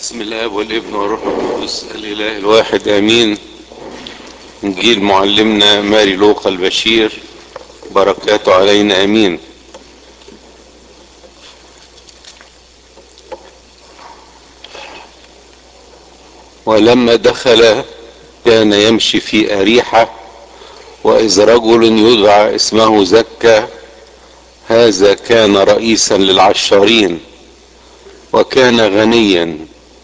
بسم الله والابن والروح القدس الاله الواحد امين انجيل معلمنا ماري لوقا البشير بركاته علينا امين ولما دخل كان يمشي في اريحه واذ رجل يدعى اسمه زكا هذا كان رئيسا للعشارين وكان غنيا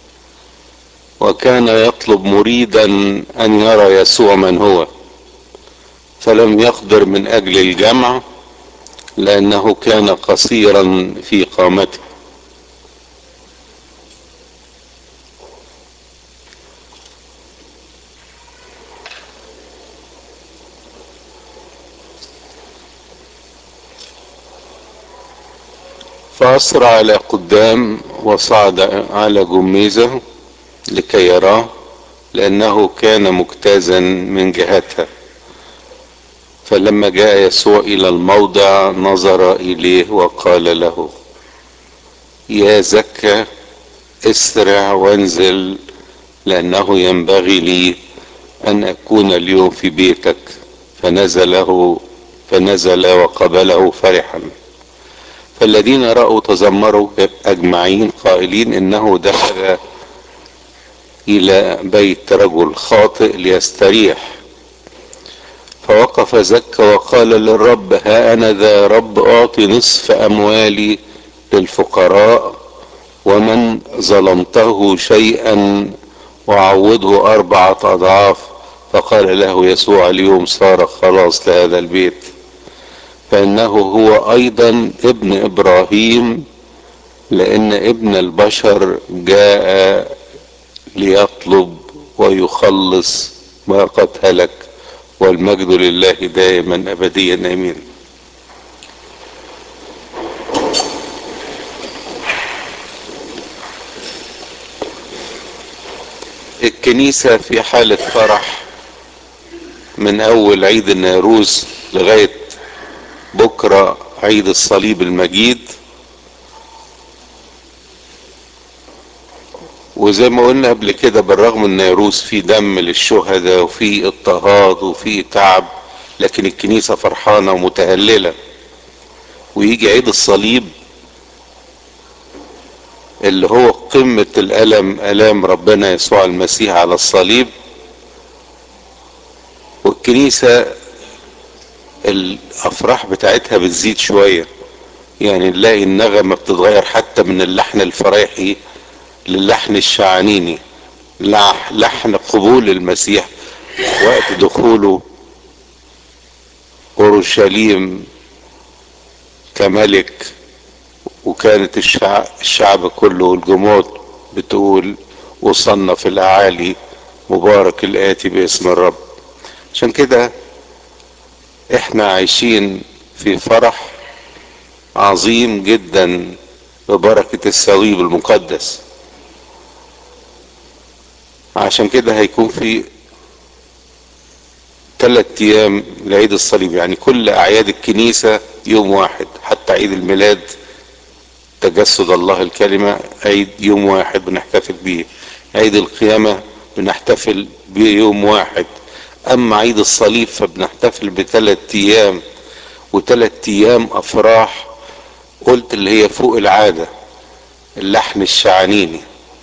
وكان يطلب مريدا ان يرى يسوع من هو فلم يقدر من اجل الجمع لانه كان قصيرا في قامته فأسرع إلى قدام وصعد على جميزه لكي يراه لأنه كان مجتازا من جهتها فلما جاء يسوع إلى الموضع نظر إليه وقال له يا زكا اسرع وانزل لأنه ينبغي لي أن أكون اليوم في بيتك فنزله فنزل وقبله فرحا فالذين رأوا تذمروا أجمعين قائلين إنه دخل إلى بيت رجل خاطئ ليستريح فوقف زكى وقال للرب ها أنا ذا رب أعطي نصف أموالي للفقراء ومن ظلمته شيئا وعوضه أربعة أضعاف فقال له يسوع اليوم صار خلاص لهذا البيت فانه هو ايضا ابن ابراهيم لان ابن البشر جاء ليطلب ويخلص ما قد هلك والمجد لله دائما ابديا امين الكنيسة في حالة فرح من اول عيد النيروز لغاية بكرة عيد الصليب المجيد وزي ما قلنا قبل كده بالرغم ان نيروز في دم للشهداء وفي اضطهاد وفي تعب لكن الكنيسة فرحانة ومتهللة ويجي عيد الصليب اللي هو قمة الألم ألام ربنا يسوع المسيح على الصليب والكنيسة الافراح بتاعتها بتزيد شوية يعني نلاقي النغمة بتتغير حتى من اللحن الفرايحي للحن الشعانيني لحن قبول المسيح وقت دخوله اورشليم كملك وكانت الشعب, الشعب كله والجموع بتقول وصلنا في الاعالي مبارك الاتي باسم الرب عشان كده احنا عايشين في فرح عظيم جدا ببركة الصليب المقدس عشان كده هيكون في ثلاث ايام لعيد الصليب يعني كل اعياد الكنيسة يوم واحد حتى عيد الميلاد تجسد الله الكلمة عيد يوم واحد بنحتفل بيه عيد القيامة بنحتفل بيه يوم واحد اما عيد الصليب فبنحتفل بثلاث ايام وثلاث ايام افراح قلت اللي هي فوق العادة اللحن الشعانيني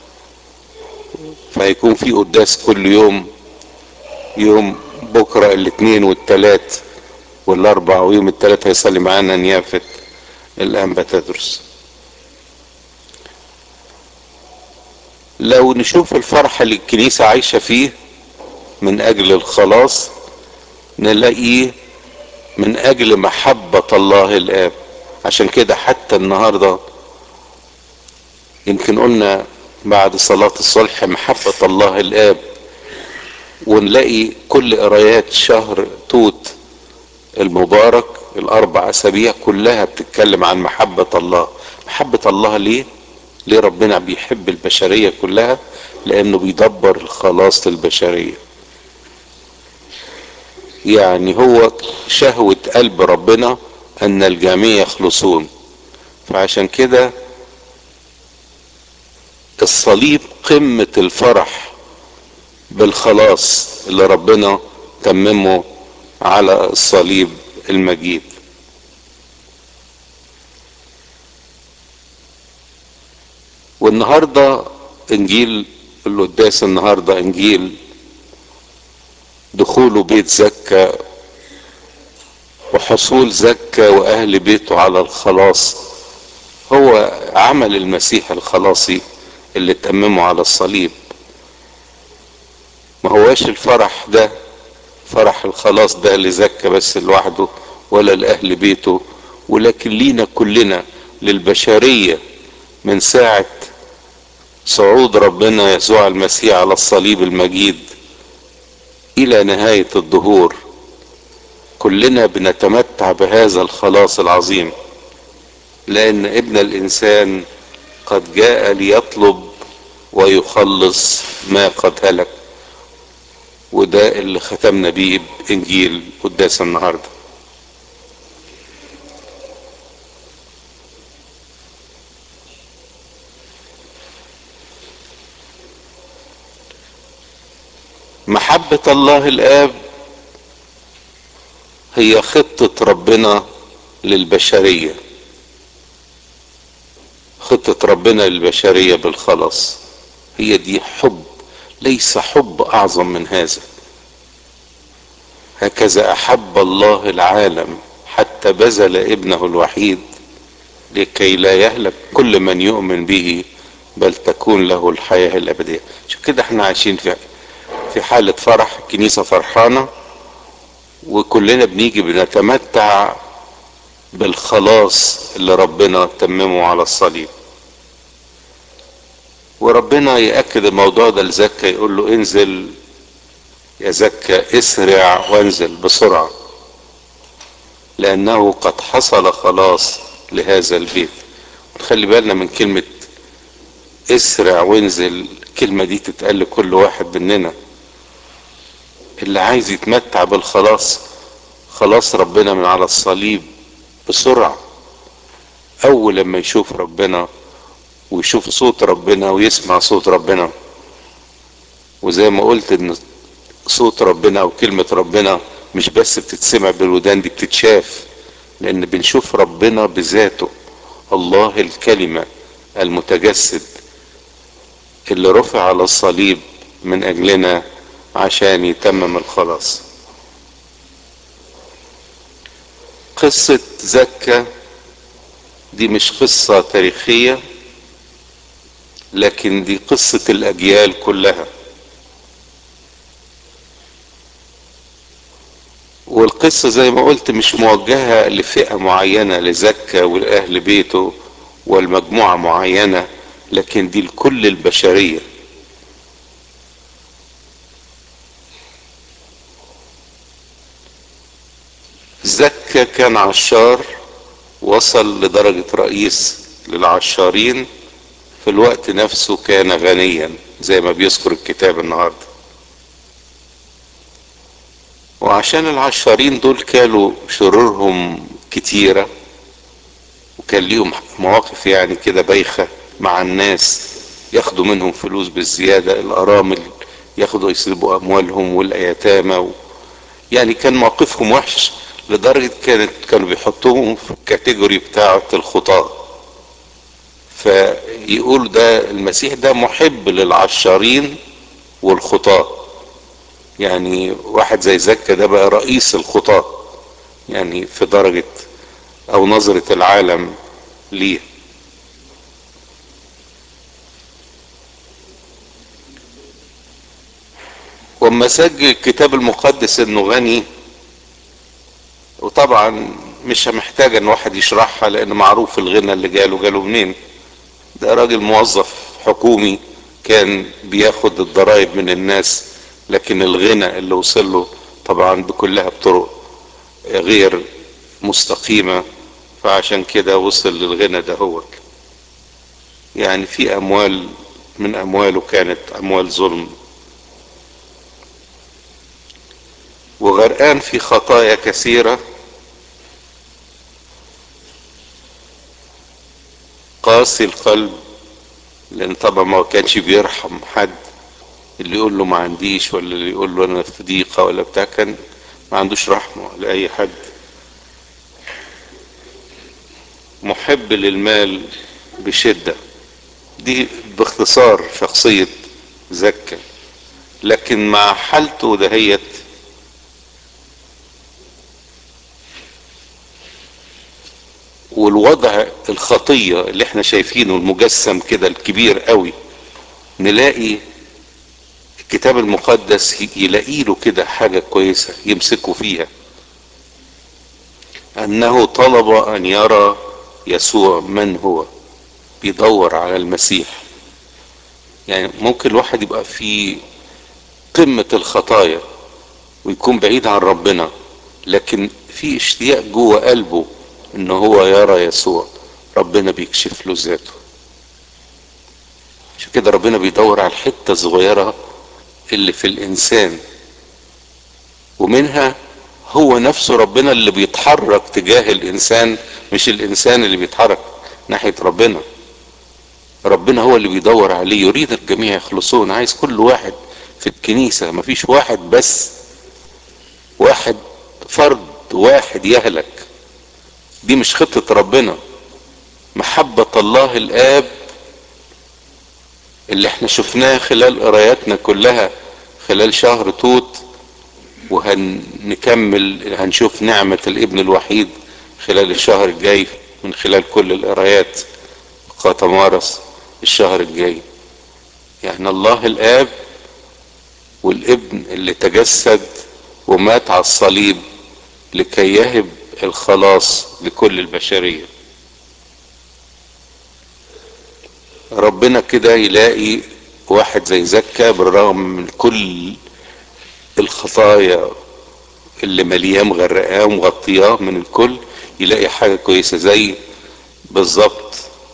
فهيكون في قداس كل يوم يوم بكرة الاثنين والثلاث والاربع ويوم الثلاث هيصلي معانا نيافة الانبا تدرس لو نشوف الفرحة اللي الكنيسة عايشة فيه من اجل الخلاص نلاقيه من اجل محبة الله الاب عشان كده حتى النهاردة يمكن قلنا بعد صلاة الصلح محبة الله الاب ونلاقي كل قرايات شهر توت المبارك الاربع اسابيع كلها بتتكلم عن محبة الله محبة الله ليه ليه ربنا بيحب البشرية كلها لانه بيدبر الخلاص للبشريه يعني هو شهوة قلب ربنا ان الجميع يخلصون فعشان كده الصليب قمة الفرح بالخلاص اللي ربنا تممه على الصليب المجيد والنهاردة انجيل القداس النهاردة انجيل دخوله بيت زكا وحصول زكا واهل بيته على الخلاص هو عمل المسيح الخلاصي اللي تممه على الصليب ما هواش الفرح ده فرح الخلاص ده لزكا بس لوحده ولا لأهل بيته ولكن لينا كلنا للبشرية من ساعة صعود ربنا يسوع المسيح على الصليب المجيد إلى نهاية الدهور كلنا بنتمتع بهذا الخلاص العظيم لأن ابن الإنسان قد جاء ليطلب ويخلص ما قد هلك وده اللي ختمنا بيه بإنجيل قداس النهارده محبة الله الآب هي خطة ربنا للبشرية خطة ربنا للبشرية بالخلاص هي دي حب ليس حب أعظم من هذا هكذا أحب الله العالم حتى بذل ابنه الوحيد لكي لا يهلك كل من يؤمن به بل تكون له الحياة الأبدية عشان كده احنا عايشين في في حالة فرح الكنيسة فرحانة وكلنا بنيجي بنتمتع بالخلاص اللي ربنا تممه على الصليب وربنا يأكد الموضوع ده لزكا يقول له انزل يا زكا اسرع وانزل بسرعة لأنه قد حصل خلاص لهذا البيت خلي بالنا من كلمة اسرع وانزل الكلمة دي تتقال لكل واحد مننا اللي عايز يتمتع بالخلاص خلاص ربنا من على الصليب بسرعة أول لما يشوف ربنا ويشوف صوت ربنا ويسمع صوت ربنا وزي ما قلت ان صوت ربنا او كلمة ربنا مش بس بتتسمع بالودان دي بتتشاف لان بنشوف ربنا بذاته الله الكلمة المتجسد اللي رفع على الصليب من اجلنا عشان يتمم الخلاص قصة زكا دي مش قصة تاريخية لكن دي قصة الأجيال كلها والقصة زي ما قلت مش موجهة لفئة معينة لزكا والأهل بيته والمجموعة معينة لكن دي لكل البشرية زكا كان عشار وصل لدرجة رئيس للعشارين في الوقت نفسه كان غنيا زي ما بيذكر الكتاب النهارده وعشان العشارين دول كانوا شرورهم كتيرة وكان ليهم مواقف يعني كده بايخة مع الناس ياخدوا منهم فلوس بالزيادة الأرامل ياخدوا يسلبوا أموالهم والأيتامى و... يعني كان موقفهم وحش لدرجة كانت كانوا بيحطوهم في الكاتيجوري بتاعة الخطاة فيقول ده المسيح ده محب للعشارين والخطاة يعني واحد زي زكا ده بقى رئيس الخطاة يعني في درجة او نظرة العالم ليه وما سجل الكتاب المقدس انه غني وطبعا مش محتاج ان واحد يشرحها لان معروف الغنى اللي جاله جاله منين ده راجل موظف حكومي كان بياخد الضرائب من الناس لكن الغنى اللي وصل له طبعا بكلها بطرق غير مستقيمة فعشان كده وصل للغنى ده هو يعني في اموال من امواله كانت اموال ظلم وغرقان في خطايا كثيرة قاسي القلب لان طبعا ما كانش بيرحم حد اللي يقول له ما عنديش ولا اللي يقول له انا في ضيقه ولا بتاع كان ما عندوش رحمه لاي حد محب للمال بشده دي باختصار شخصيه زكا لكن مع حالته دهيت والوضع الخطيه اللي احنا شايفينه المجسم كده الكبير قوي نلاقي الكتاب المقدس يلاقي له كده حاجة كويسة يمسكوا فيها أنه طلب أن يرى يسوع من هو بيدور على المسيح يعني ممكن الواحد يبقى في قمة الخطايا ويكون بعيد عن ربنا لكن في اشتياق جوه قلبه ان هو يرى يسوع ربنا بيكشف له ذاته عشان كده ربنا بيدور على الحتة الصغيرة اللي في الانسان ومنها هو نفسه ربنا اللي بيتحرك تجاه الانسان مش الانسان اللي بيتحرك ناحية ربنا ربنا هو اللي بيدور عليه يريد الجميع يخلصون عايز كل واحد في الكنيسة مفيش واحد بس واحد فرد واحد يهلك دي مش خطة ربنا محبة الله الآب اللي احنا شفناه خلال قراياتنا كلها خلال شهر توت وهنكمل هنشوف نعمة الابن الوحيد خلال الشهر الجاي من خلال كل القرايات قاتمارس الشهر الجاي يعني الله الاب والابن اللي تجسد ومات على الصليب لكي يهب الخلاص لكل البشريه ربنا كده يلاقي واحد زي زكا بالرغم من كل الخطايا اللي ملياه مغرقاه ومغطياه من الكل يلاقي حاجة كويسة زي بالظبط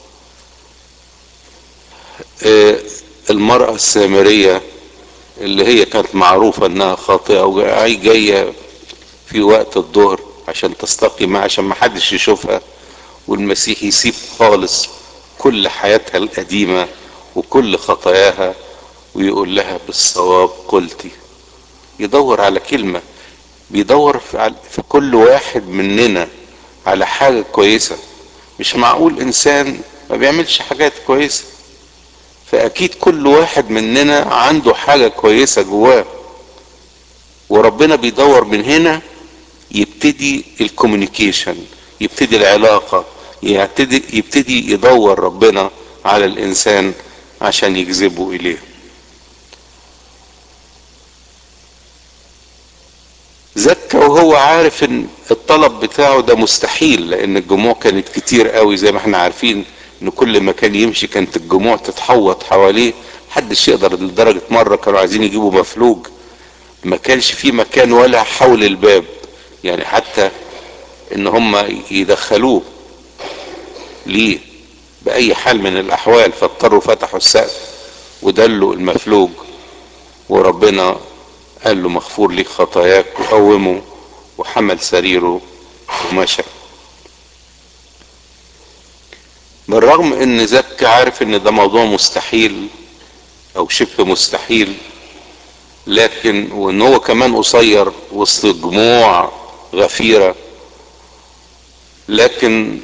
المرأة السامرية اللي هي كانت معروفة انها خاطئة وجاية في وقت الظهر عشان تستقي معاه عشان ما حدش يشوفها والمسيح يسيب خالص كل حياتها القديمة وكل خطاياها ويقول لها بالصواب قلتي يدور على كلمة بيدور في كل واحد مننا على حاجة كويسة مش معقول انسان ما بيعملش حاجات كويسة فاكيد كل واحد مننا عنده حاجة كويسة جواه وربنا بيدور من هنا يبتدي الكوميونيكيشن يبتدي العلاقة يبتدي, يبتدي يدور ربنا على الانسان عشان يجذبه اليه زكى وهو عارف ان الطلب بتاعه ده مستحيل لان الجموع كانت كتير قوي زي ما احنا عارفين ان كل ما كان يمشي كانت الجموع تتحوط حواليه محدش يقدر لدرجة مرة كانوا عايزين يجيبوا مفلوج ما كانش في مكان ولا حول الباب يعني حتى ان هم يدخلوه ليه بأي حال من الأحوال فاضطروا فتحوا السقف ودلوا المفلوج وربنا قال له مغفور ليك خطاياك وقومه وحمل سريره ومشى بالرغم ان زكى عارف ان ده موضوع مستحيل او شبه مستحيل لكن وان هو كمان قصير وسط جموع غفيرة لكن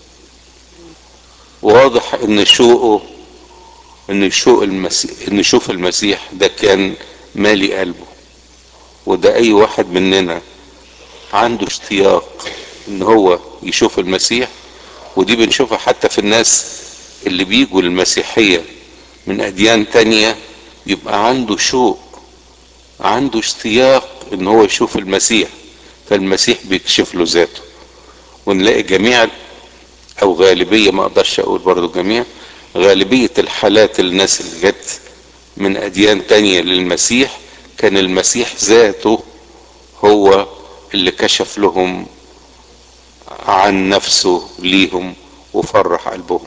واضح ان شوقه ان شوق المسيح ان يشوف المسيح ده كان مالي قلبه وده اي واحد مننا عنده اشتياق ان هو يشوف المسيح ودي بنشوفها حتى في الناس اللي بيجوا للمسيحية من اديان تانية يبقى عنده شوق عنده اشتياق ان هو يشوف المسيح فالمسيح بيكشف له ذاته ونلاقي جميع او غالبية ما اقدرش اقول برضو جميع غالبية الحالات الناس اللي جت من اديان تانية للمسيح كان المسيح ذاته هو اللي كشف لهم عن نفسه ليهم وفرح قلبهم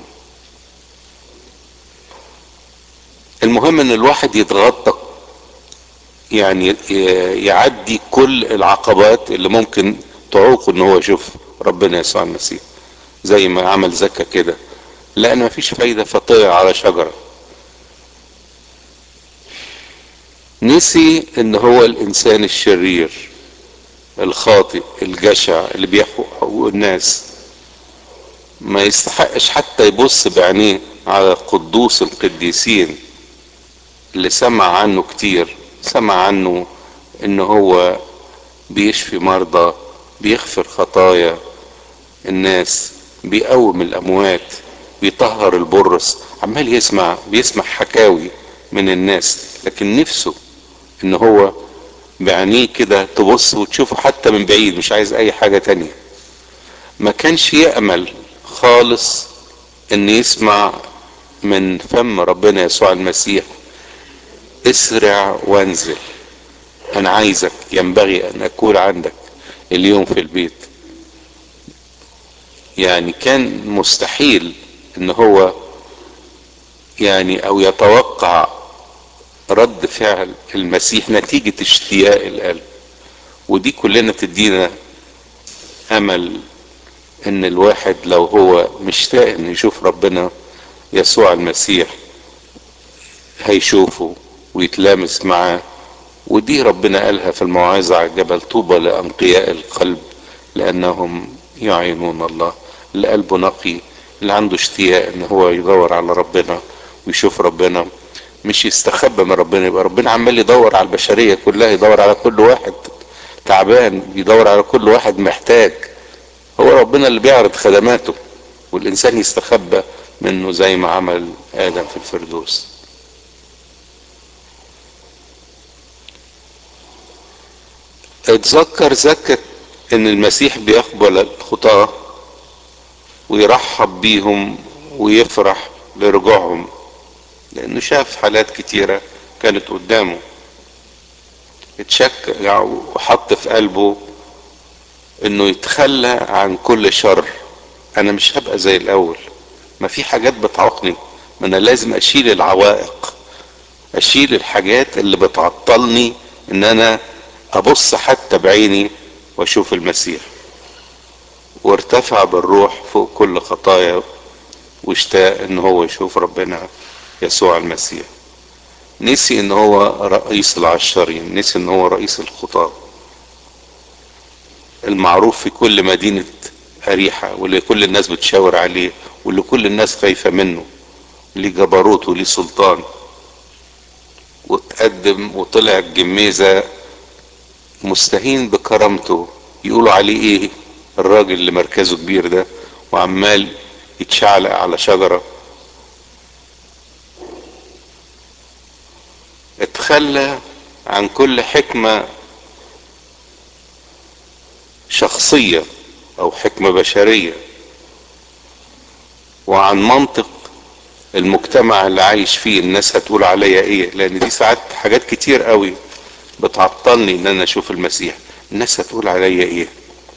المهم ان الواحد يتغطى يعني يعدي كل العقبات اللي ممكن تعوق ان هو يشوف ربنا يسوع المسيح زي ما عمل زكا كده لان مفيش فايدة فطلع على شجرة نسي ان هو الانسان الشرير الخاطئ الجشع اللي بيحقق حقوق الناس ما يستحقش حتى يبص بعينيه على قدوس القديسين اللي سمع عنه كتير سمع عنه ان هو بيشفي مرضى بيغفر خطايا الناس بيقوم الاموات بيطهر البرص عمال يسمع بيسمع حكاوي من الناس لكن نفسه ان هو بعينيه كده تبص وتشوفه حتى من بعيد مش عايز اي حاجة تانية ما كانش يأمل خالص ان يسمع من فم ربنا يسوع المسيح اسرع وانزل انا عايزك ينبغي ان اكون عندك اليوم في البيت يعني كان مستحيل ان هو يعني او يتوقع رد فعل المسيح نتيجة اشتياق القلب ودي كلنا تدينا امل ان الواحد لو هو مشتاق ان يشوف ربنا يسوع المسيح هيشوفه ويتلامس معاه ودي ربنا قالها في الموعظة على الجبل طوبى لأنقياء القلب لأنهم يعينون الله اللي قلبه نقي اللي عنده اشتياق ان هو يدور على ربنا ويشوف ربنا مش يستخبى من ربنا يبقى ربنا عمال يدور على البشرية كلها يدور على كل واحد تعبان يدور على كل واحد محتاج هو ربنا اللي بيعرض خدماته والإنسان يستخبى منه زي ما عمل آدم في الفردوس اتذكر زكت ان المسيح بيقبل الخطاة ويرحب بيهم ويفرح لرجوعهم لانه شاف حالات كتيرة كانت قدامه اتشك وحط في قلبه انه يتخلى عن كل شر انا مش هبقى زي الاول ما في حاجات بتعوقني ما انا لازم اشيل العوائق اشيل الحاجات اللي بتعطلني ان انا ابص حتى بعيني واشوف المسيح وارتفع بالروح فوق كل خطايا واشتاق ان هو يشوف ربنا يسوع المسيح نسي ان هو رئيس العشرين نسي ان هو رئيس الخطاة المعروف في كل مدينة أريحة واللي كل الناس بتشاور عليه واللي كل الناس خايفة منه ليه جبروت وليه سلطان وتقدم وطلع الجميزة مستهين بكرامته يقولوا عليه ايه الراجل اللي مركزه كبير ده وعمال يتشعلق على شجرة اتخلى عن كل حكمة شخصية او حكمة بشرية وعن منطق المجتمع اللي عايش فيه الناس هتقول عليا ايه لان دي ساعات حاجات كتير قوي بتعطلني ان انا اشوف المسيح الناس هتقول عليا ايه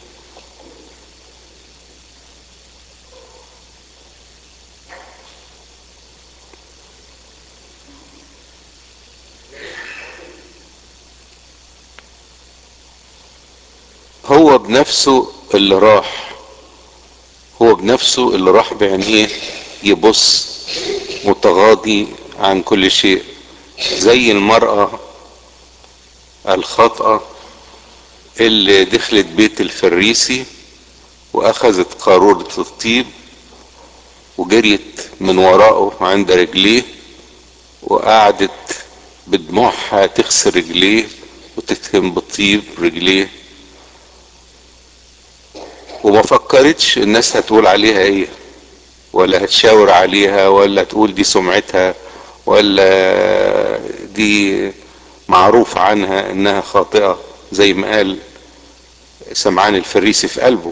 هو بنفسه اللي راح هو بنفسه اللي راح بعينيه يبص متغاضي عن كل شيء زي المرأة الخاطئة اللي دخلت بيت الفريسي واخذت قارورة الطيب وجريت من وراءه عند رجليه وقعدت بدموعها تغسل رجليه وتتهم بالطيب رجليه وما فكرتش الناس هتقول عليها ايه ولا هتشاور عليها ولا تقول دي سمعتها ولا دي معروف عنها انها خاطئة زي ما قال سمعان الفريسي في قلبه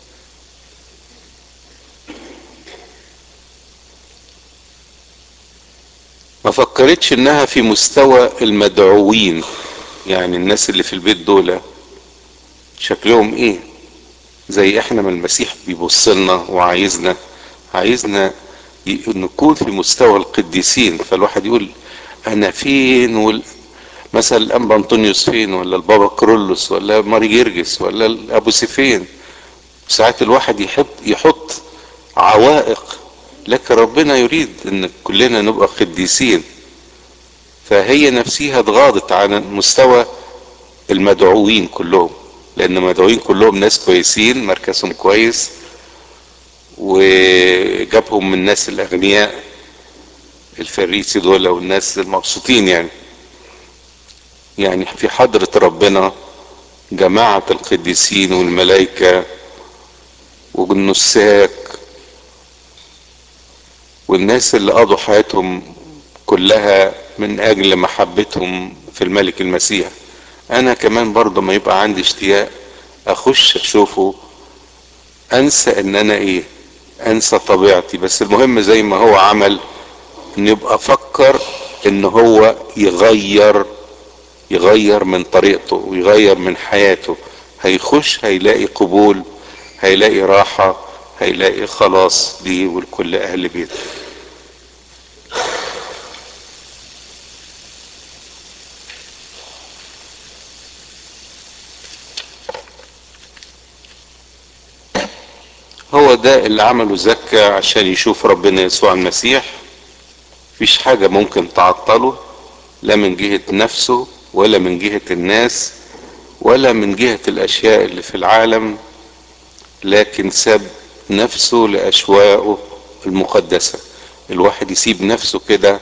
ما فكرتش انها في مستوى المدعوين يعني الناس اللي في البيت دول شكلهم ايه زي احنا ما المسيح بيبص لنا وعايزنا عايزنا نكون في مستوى القديسين فالواحد يقول انا فين وال... مثلا الانبا انطونيوس فين ولا البابا كرولوس ولا ماري جرجس ولا ابو سيفين ساعات الواحد يحب يحط عوائق لكن ربنا يريد ان كلنا نبقى قديسين فهي نفسها اتغاضت عن مستوى المدعوين كلهم لان المدعوين كلهم ناس كويسين مركزهم كويس وجابهم من الناس الاغنياء الفريسي دول او الناس المبسوطين يعني يعني في حضرة ربنا جماعة القديسين والملائكة والنساك والناس اللي قضوا حياتهم كلها من اجل محبتهم في الملك المسيح انا كمان برضه ما يبقى عندي اشتياق اخش اشوفه انسى ان انا ايه انسى طبيعتي بس المهم زي ما هو عمل ان يبقى افكر ان هو يغير يغير من طريقته ويغير من حياته هيخش هيلاقي قبول هيلاقي راحة هيلاقي خلاص ليه ولكل اهل بيته هو ده اللي عمله زكا عشان يشوف ربنا يسوع المسيح مفيش حاجة ممكن تعطله لا من جهة نفسه ولا من جهة الناس ولا من جهة الاشياء اللي في العالم لكن ساب نفسه لاشواقه المقدسة الواحد يسيب نفسه كده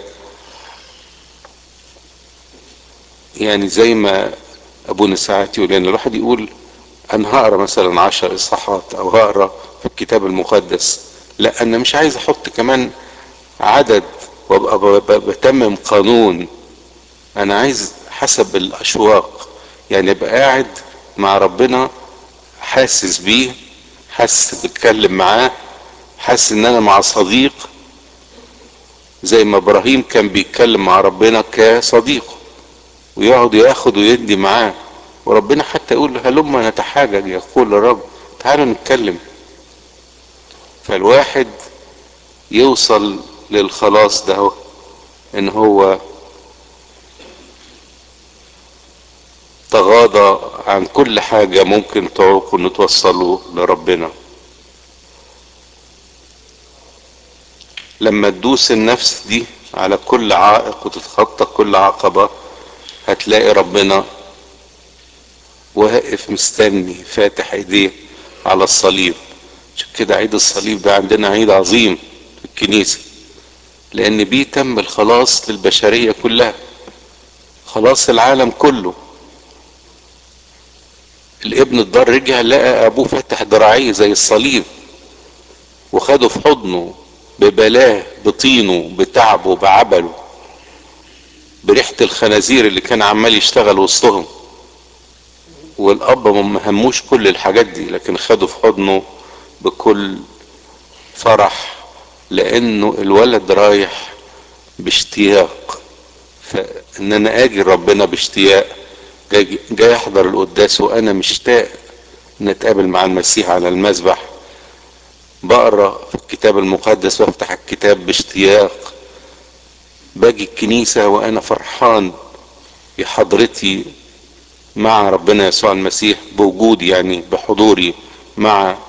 يعني زي ما ابونا ساعات يقول يعني الواحد يقول انا هقرا مثلا عشر اصحاحات او هقرا في الكتاب المقدس لا انا مش عايز احط كمان عدد وابقى بتمم قانون انا عايز حسب الاشواق يعني ابقى قاعد مع ربنا حاسس بيه حاسس بتكلم معاه حاسس ان انا مع صديق زي ما ابراهيم كان بيتكلم مع ربنا كصديقه ويقعد ياخد ويدي معاه وربنا حتى يقول هلما نتحاجج يقول الرب تعالوا نتكلم فالواحد يوصل للخلاص ده هو ان هو تغاضى عن كل حاجة ممكن تعوق انه توصله لربنا لما تدوس النفس دي على كل عائق وتتخطى كل عقبة هتلاقي ربنا واقف مستني فاتح ايديه على الصليب عشان كده عيد الصليب ده عندنا عيد عظيم في الكنيسة لان بيه تم الخلاص للبشرية كلها خلاص العالم كله الابن الضار رجع لقى ابوه فتح ذراعيه زي الصليب وخده في حضنه ببلاه بطينه بتعبه بعبله بريحة الخنازير اللي كان عمال يشتغل وسطهم والاب ما هموش كل الحاجات دي لكن خده في حضنه بكل فرح لانه الولد رايح باشتياق فان انا اجي ربنا باشتياق جاي, جاي احضر القداس وانا مشتاق ان اتقابل مع المسيح على المذبح بقرا في الكتاب المقدس وافتح الكتاب باشتياق باجي الكنيسة وانا فرحان بحضرتي مع ربنا يسوع المسيح بوجودي يعني بحضوري مع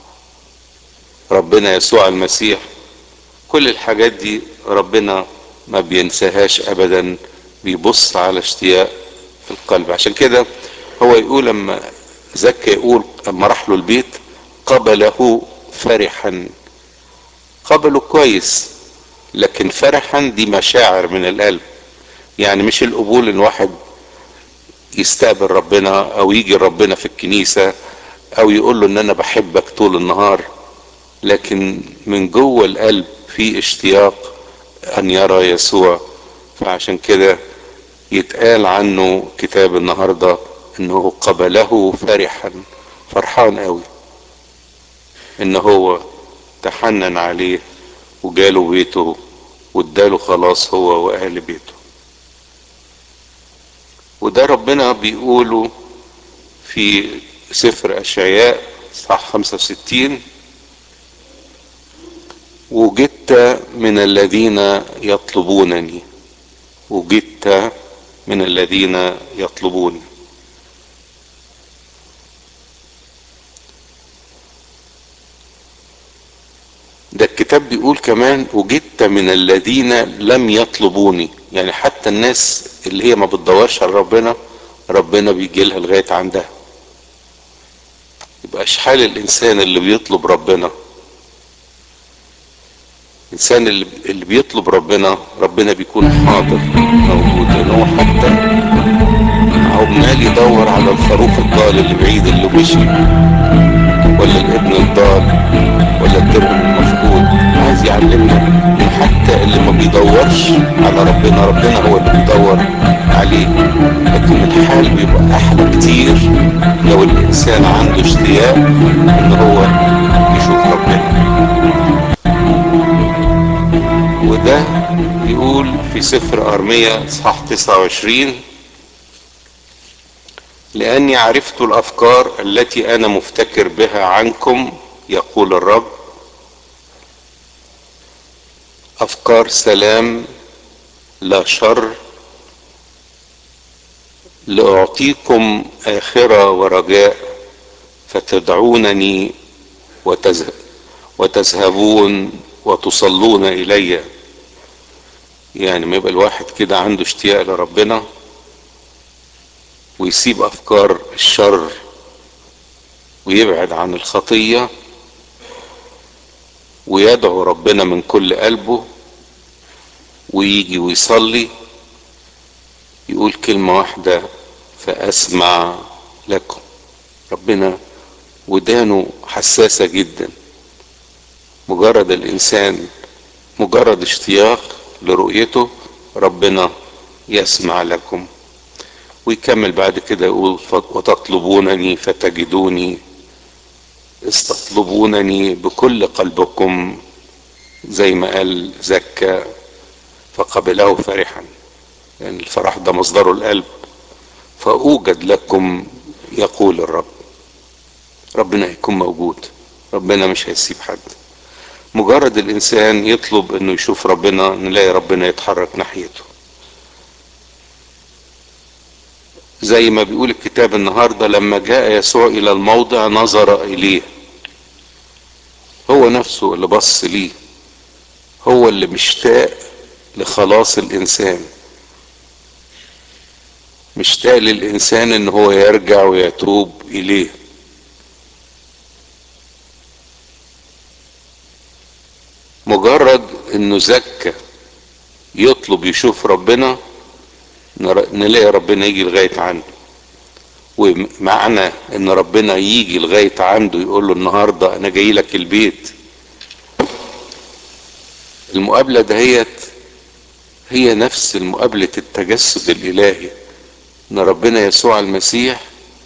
ربنا يسوع المسيح كل الحاجات دي ربنا ما بينساهاش ابدا بيبص على اشتياق في القلب عشان كده هو يقول لما زكى يقول اما راح له البيت قبله فرحا قبله كويس لكن فرحا دي مشاعر من القلب يعني مش القبول ان واحد يستقبل ربنا او يجي ربنا في الكنيسة او يقول له ان انا بحبك طول النهار لكن من جوه القلب في اشتياق ان يرى يسوع فعشان كده يتقال عنه كتاب النهاردة انه قبله فرحا فرحان قوي ان هو تحنن عليه وجاله بيته واداله خلاص هو واهل بيته وده ربنا بيقوله في سفر اشعياء صح 65 وجدت من الذين يطلبونني وجدت من الذين يطلبوني ده الكتاب بيقول كمان وجدت من الذين لم يطلبوني يعني حتى الناس اللي هي ما بتدورش على ربنا ربنا بيجي لها لغايه عندها يبقى اشحال الانسان اللي بيطلب ربنا الانسان اللي اللي بيطلب ربنا ربنا بيكون حاضر موجود لان هو حتى عمال يدور على الخروف الضال اللي بعيد اللي مشي ولا الابن الضال ولا الدرهم المفقود عايز يعلمنا ان حتى اللي ما بيدورش على ربنا ربنا هو اللي بيدور عليه لكن الحال بيبقى احلى كتير لو الانسان عنده اشتياق ان هو يشوف ربنا وده يقول في سفر ارميا اصحاح 29 لاني عرفت الافكار التي انا مفتكر بها عنكم يقول الرب افكار سلام لا شر لاعطيكم اخره ورجاء فتدعونني وتذهب وتذهبون وتصلون الي يعني ما يبقى الواحد كده عنده اشتياق لربنا ويسيب افكار الشر ويبعد عن الخطيه ويدعو ربنا من كل قلبه ويجي ويصلي يقول كلمه واحده فاسمع لكم ربنا ودانه حساسه جدا مجرد الانسان مجرد اشتياق لرؤيته ربنا يسمع لكم ويكمل بعد كده يقول وتطلبونني فتجدوني استطلبونني بكل قلبكم زي ما قال زكى فقبله فرحا يعني الفرح ده مصدره القلب فأوجد لكم يقول الرب ربنا هيكون موجود ربنا مش هيسيب حد مجرد الإنسان يطلب إنه يشوف ربنا نلاقي ربنا يتحرك ناحيته زي ما بيقول الكتاب النهاردة لما جاء يسوع إلى الموضع نظر إليه هو نفسه اللي بص ليه هو اللي مشتاق لخلاص الإنسان مشتاق للإنسان إن هو يرجع ويتوب إليه مجرد إنه زكى يطلب يشوف ربنا نلاقي ربنا يجي لغاية عنده ومعنى ان ربنا يجي لغاية عنده يقول له النهاردة انا جاي لك البيت المقابلة دهيت هي نفس المقابلة التجسد الالهي ان ربنا يسوع المسيح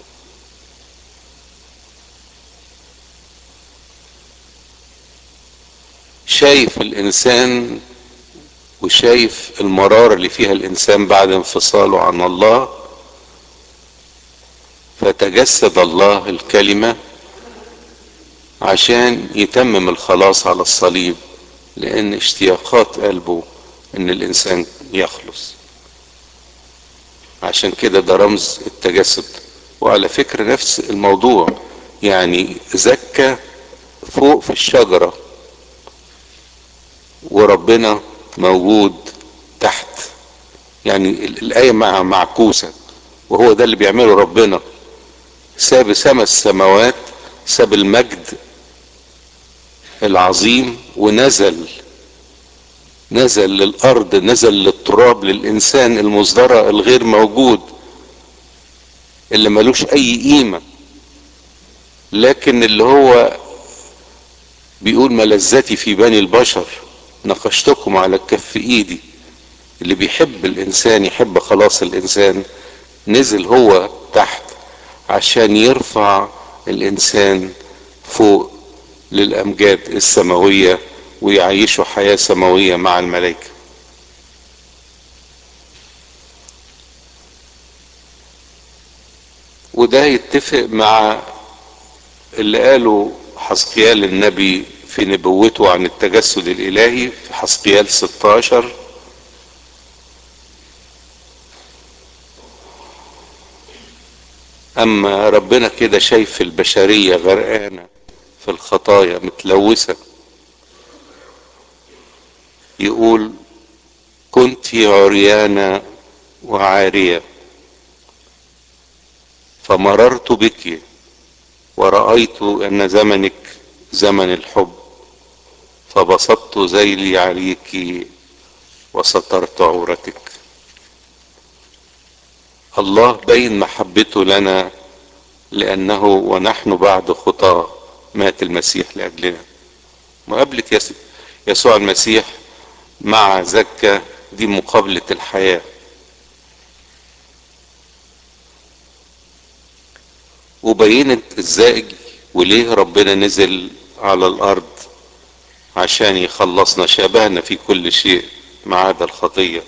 شايف الانسان وشايف المرارة اللي فيها الانسان بعد انفصاله عن الله فتجسد الله الكلمة عشان يتمم الخلاص على الصليب لان اشتياقات قلبه ان الانسان يخلص عشان كده ده رمز التجسد وعلى فكرة نفس الموضوع يعني زكى فوق في الشجرة وربنا موجود تحت يعني الآية مع معكوسة وهو ده اللي بيعمله ربنا ساب سما السماوات ساب المجد العظيم ونزل نزل للأرض نزل للتراب للإنسان المصدرة الغير موجود اللي ملوش أي قيمة لكن اللي هو بيقول ملذتي في بني البشر نقشتكم على كف ايدي اللي بيحب الانسان يحب خلاص الانسان نزل هو تحت عشان يرفع الانسان فوق للامجاد السماويه ويعيشوا حياه سماويه مع الملائكه وده يتفق مع اللي قاله حسقيال النبي في نبوته عن التجسد الالهي في حسقيال 16 اما ربنا كده شايف البشرية غرقانة في الخطايا متلوثة يقول كنت كنت عريانة وعارية فمررت بك ورأيت أن زمنك زمن الحب فبسطت ذيلي عليك وسترت عورتك الله بين محبته لنا لأنه ونحن بعد خطاه مات المسيح لأجلنا مقابلة يسوع المسيح مع زكا دي مقابلة الحياة وبينت ازاي وليه ربنا نزل على الارض عشان يخلصنا شبهنا في كل شيء ما عدا الخطية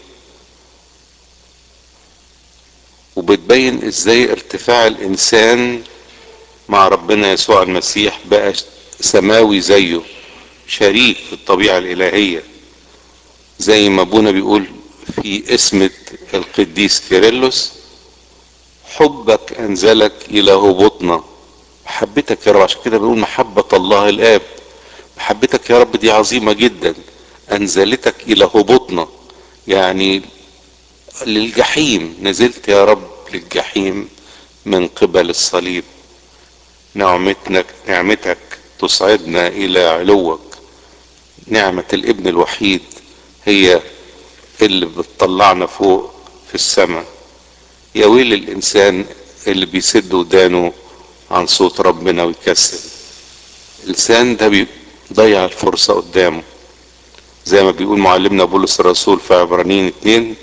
وبتبين ازاي ارتفاع الانسان مع ربنا يسوع المسيح بقى سماوي زيه شريك في الطبيعة الالهية زي ما ابونا بيقول في اسمة القديس كيرلس حبك انزلك الى هبوطنا محبتك يا رب عشان كده بنقول محبة الله الاب محبتك يا رب دي عظيمة جدا انزلتك الى هبوطنا يعني للجحيم نزلت يا رب للجحيم من قبل الصليب نعمتك نعمتك تصعدنا الى علوك نعمة الابن الوحيد هي اللي بتطلعنا فوق في السماء يا ويل الانسان اللي بيسد ودانه عن صوت ربنا ويكسل الانسان ده بيضيع الفرصة قدامه زي ما بيقول معلمنا بولس الرسول في عبرانيين اتنين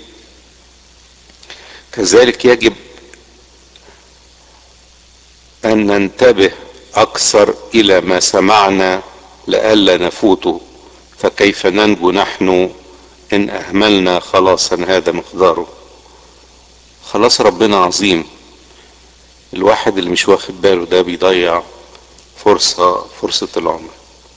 كذلك يجب ان ننتبه اكثر الى ما سمعنا لئلا نفوته فكيف ننجو نحن ان اهملنا خلاصا هذا مقداره خلاص ربنا عظيم الواحد اللي مش واخد باله ده بيضيع فرصة فرصة العمر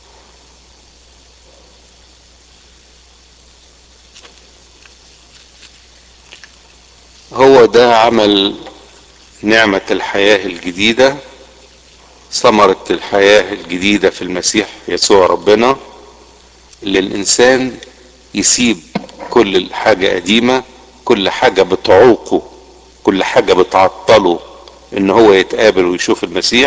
هو ده عمل نعمة الحياة الجديدة ثمرة الحياة الجديدة في المسيح يسوع ربنا اللي الإنسان يسيب كل حاجة قديمة كل حاجة بتعوقه كل حاجة بتعطله ان هو يتقابل ويشوف المسيح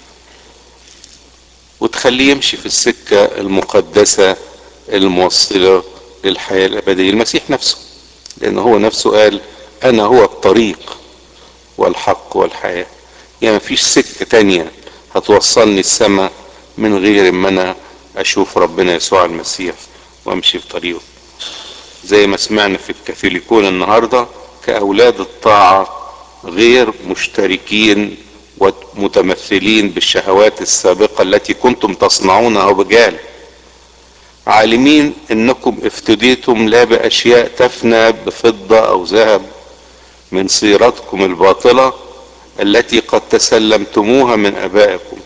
وتخليه يمشي في السكة المقدسة الموصلة للحياة الأبدية المسيح نفسه لأن هو نفسه قال أنا هو الطريق والحق والحياة يعني مفيش سكة تانية هتوصلني السماء من غير ما أنا أشوف ربنا يسوع المسيح وأمشي في طريقه زي ما سمعنا في الكاثوليكون النهارده كأولاد الطاعة غير مشتركين ومتمثلين بالشهوات السابقة التي كنتم تصنعونها بجال عالمين انكم افتديتم لا باشياء تفنى بفضة او ذهب من سيرتكم الباطلة التي قد تسلمتموها من ابائكم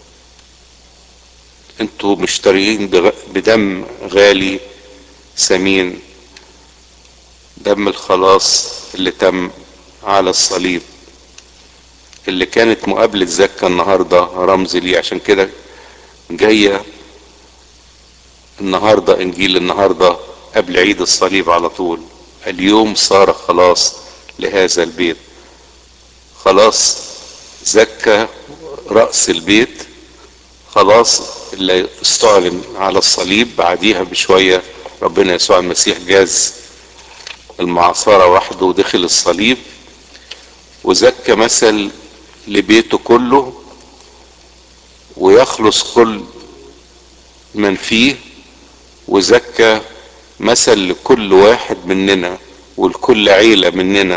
انتوا مشترين بدم غالي ثمين دم الخلاص اللي تم على الصليب اللي كانت مقابلة زكا النهاردة رمز ليه عشان كده جاية النهاردة انجيل النهاردة قبل عيد الصليب على طول اليوم صار خلاص لهذا البيت خلاص زكا رأس البيت خلاص اللي استعلن على الصليب بعديها بشوية ربنا يسوع المسيح جاز المعصرة وحده ودخل الصليب وزكى مثل لبيته كله ويخلص كل من فيه وزكى مثل لكل واحد مننا ولكل عيلة مننا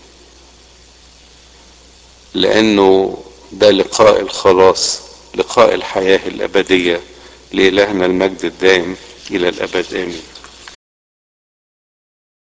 لانه ده لقاء الخلاص لقاء الحياة الابدية لإلهنا المجد الدائم الى الابد امين